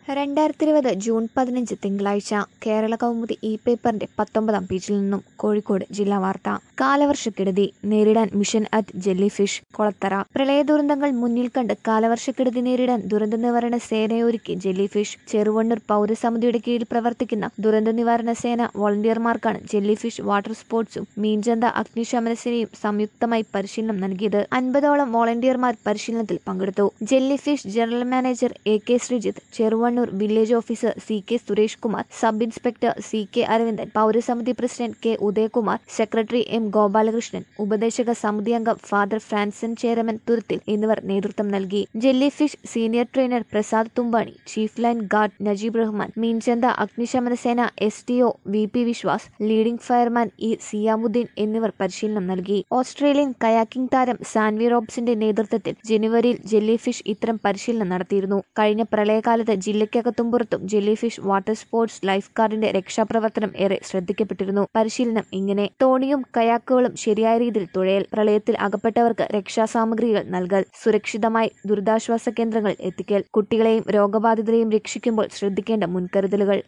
രണ്ടായിരത്തി ഇരുപത് ജൂൺ പതിനഞ്ച് തിങ്കളാഴ്ച കേരള കൗമുദി ഇ പേപ്പറിന്റെ പത്തൊമ്പതാം പേജിൽ നിന്നും കോഴിക്കോട് ജില്ലാ വാർത്ത കാലവർഷക്കെടുതി നേരിടാൻ mission at jellyfish Kolathara പ്രളയ ദുരന്തങ്ങൾ മുന്നിൽ കണ്ട് കാലവർഷക്കെടുതി നേരിടാൻ ദുരന്ത നിവാരണ സേനയൊരുക്കി ജെല്ലി ഫിഷ് ചെറുവണ്ണൂർ പൗരസമിതിയുടെ കീഴിൽ പ്രവർത്തിക്കുന്ന ദുരന്ത നിവാരണ സേന വോളണ്ടിയർമാർക്കാണ് ജെല്ലി ഫിഷ് വാട്ടർ സ്പോർട്സും മീൻചന്ത അഗ്നിശമന സേനയും സംയുക്തമായി പരിശീലനം നൽകിയത് അൻപതോളം വോളണ്ടിയർമാർ പരിശീലനത്തിൽ പങ്കെടുത്തു jellyfish general manager A K Sreejith Cheruvannur village officer C K Suresh Kumar sub inspector C K Aravindan പൗരസമിതി president K Udayakumar secretary M Gopalakrishnan ഉപദേശക സമിതി അംഗം ഫാദർ ഫ്രാൻസൻ ചേരമൻ തുരുത്തിൽ എന്നിവർ നേതൃത്വം നൽകി jellyfish senior trainer Prasad Thumbani chief line guard Najeeb Rahman Meenchantha അഗ്നിശമന സേന S T O V P Viswas leading fireman E Siyamudheen എന്നിവർ പരിശീലനം നൽകി ഓസ്ട്രേലിയൻ കയാക്കിംഗ് താരം സാൻവി റോബ്സിന്റെ നേതൃത്വത്തിൽ ജനുവരിയിൽ ജെല്ലി ഫിഷ് ഇത്തരം പരിശീലനം നടത്തിയിരുന്നു കഴിഞ്ഞ പ്രളയകാലത്ത് ജില്ലയ്ക്കകത്തും പുറത്തും jellyfish water sports life ഗാർഡിന്റെ രക്ഷാപ്രവർത്തനം ഏറെ ശ്രദ്ധിക്കപ്പെട്ടിരുന്നു പരിശീലനം ഇങ്ങനെ തോണിയും കയാക്കുകളും ശരിയായ രീതിയിൽ തുഴയൽ പ്രളയത്തിൽ അകപ്പെട്ടവർക്ക് രക്ഷാസാമഗ്രികൾ നൽകൽ സുരക്ഷിതമായി ദുരിതാശ്വാസ കേന്ദ്രങ്ങളിൽ എത്തിക്കൽ കുട്ടികളെയും രോഗബാധിതരെയും രക്ഷിക്കുമ്പോൾ ശ്രദ്ധിക്കേണ്ട മുൻകരുതലുകൾ